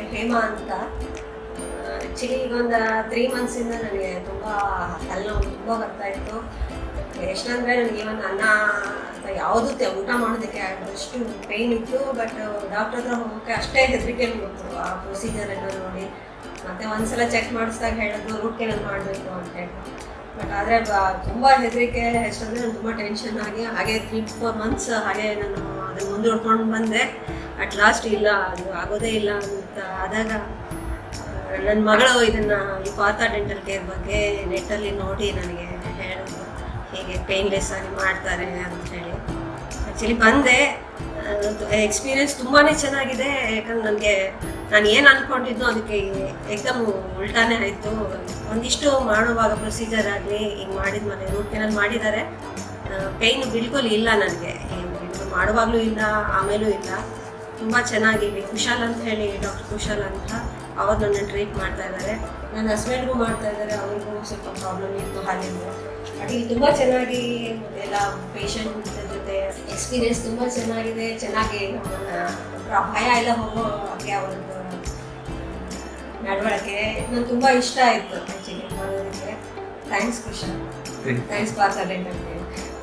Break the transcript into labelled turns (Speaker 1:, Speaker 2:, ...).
Speaker 1: ಹೇಮಾ ಅಂತ ಆ್ಯಕ್ಚುಲಿ ಈಗ ಒಂದು ತ್ರೀ ಮಂತ್ಸಿಂದ ನನಗೆ ತುಂಬ ತಲೆನೋವು ತುಂಬ ಬರ್ತಾ ಇತ್ತು ಎಷ್ಟಂದರೆ ನನಗೆ ಇವನ್ ಅನ್ನ ಅಥವಾ ಯಾವುದು ತೆ ಊಟ ಮಾಡೋದಕ್ಕೆ ಆಗದಷ್ಟು ಪೇಯ್ನ್ ಇತ್ತು ಬಟ್ ಡಾಕ್ಟರ್ ಹತ್ರ ಹೋಗೋಕ್ಕೆ ಅಷ್ಟೇ ಹೆದರಿಕೆ ಬಂತು ಆ ಪ್ರೊಸೀಜರ್ ಎಲ್ಲ ನೋಡಿ ಮತ್ತೆ ಒಂದ್ಸಲ ಚೆಕ್ ಮಾಡಿಸಿದಾಗ ಹೇಳಿದ್ರು ರೂಟ್ ಕೆನಲ್ ಮಾಡಬೇಕು ಅಂತ ಹೇಳಿ ಬಟ್ ಆದರೆ ತುಂಬ ಹೆದರಿಕೆ ಎಷ್ಟಂದರೆ ನಾನು ತುಂಬ ಟೆನ್ಷನ್ ಆಗಿ ಹಾಗೆ ತ್ರೀ ಫೋರ್ ಮಂತ್ಸ್ ಹಾಗೆ ನಾನು ಅದನ್ನು ಮುಂದೂಡ್ಕೊಂಡು ಬಂದೆ ಅಟ್ ಲಾಸ್ಟ್ ಇಲ್ಲ ಅದು ಆಗೋದೇ ಇಲ್ಲ ಅಂತ ಆದಾಗ ನನ್ನ ಮಗಳು ಇದನ್ನ ಈ ಪಾರ್ಥ ಡೆಂಟಲ್ ಕೇರ್ ಬಗ್ಗೆ ನೆಟ್ಟಲ್ಲಿ ನೋಡಿ ನನಗೆ ಹೇಳಿದ್ರು ಹೀಗೆ ಪೇನ್ಲೆಸ್ ಆಗಿ ಮಾಡ್ತಾರೆ ಅಂತ ಹೇಳಿ ಆ್ಯಕ್ಚುಲಿ ಬಂದೆ ಎಕ್ಸ್ಪೀರಿಯನ್ಸ್ ತುಂಬಾ ಚೆನ್ನಾಗಿದೆ ಯಾಕಂದ್ರೆ ನನಗೆ ನಾನು ಏನು ಅಂದ್ಕೊಂಡಿದ್ದು ಅದಕ್ಕೆ ಎಕ್ದಮ್ ಉಲ್ಟಾನೇ ಆಯಿತು ಒಂದಿಷ್ಟು ಮಾಡುವಾಗ ಪ್ರೊಸೀಜರ್ ಆಗಲಿ ಹಿಂಗೆ ಮಾಡಿದ್ಮೇಲೆ ರೂಟ್ ಕೆನಲ್ ಮಾಡಿದ್ದಾರೆ ಪೇಯ್ನು ಬಿಲ್ಕುಲ್ ಇಲ್ಲ ನನಗೆ ಮಾಡುವಾಗಲೂ ಇಲ್ಲ ಆಮೇಲೂ ಇಲ್ಲ ತುಂಬ ಚೆನ್ನಾಗಿ ಇಲ್ಲಿ ಕುಶಾಲ್ ಅಂತ ಹೇಳಿ ಡಾಕ್ಟರ್ ಕುಶಾಲ್ ಅಂತ ಅವ್ರು ನನ್ನ ಟ್ರೀಟ್ ಮಾಡ್ತಾ ಇದ್ದಾರೆ ನನ್ನ ಹಸ್ಬೆಂಡ್ಗೂ ಮಾಡ್ತಾ ಇದ್ದಾರೆ ಅವ್ರಿಗೂ ಸ್ವಲ್ಪ ಪ್ರಾಬ್ಲಮ್ ಇತ್ತು ಹಾಲಿಂದು ಬಟ್ ಇಲ್ಲಿ ತುಂಬ ಚೆನ್ನಾಗಿ ಎಲ್ಲ ಪೇಷಂಟ್ ಜೊತೆ ಎಕ್ಸ್ಪೀರಿಯನ್ಸ್ ತುಂಬ ಚೆನ್ನಾಗಿದೆ ಚೆನ್ನಾಗಿ ನಮ್ಮನ್ನ ಒಂಥರ ಭಯ ಎಲ್ಲ ಹೋಗೋ ಹಾಗೆ ಅವ್ರದ್ದು ನಡವಳಿಕೆ ನಂಗೆ ತುಂಬ ಇಷ್ಟ ಆಯಿತು ಆ್ಯಕ್ಚುಲಿ ಬರೋದಕ್ಕೆ thanks Kushal thanks Partha dental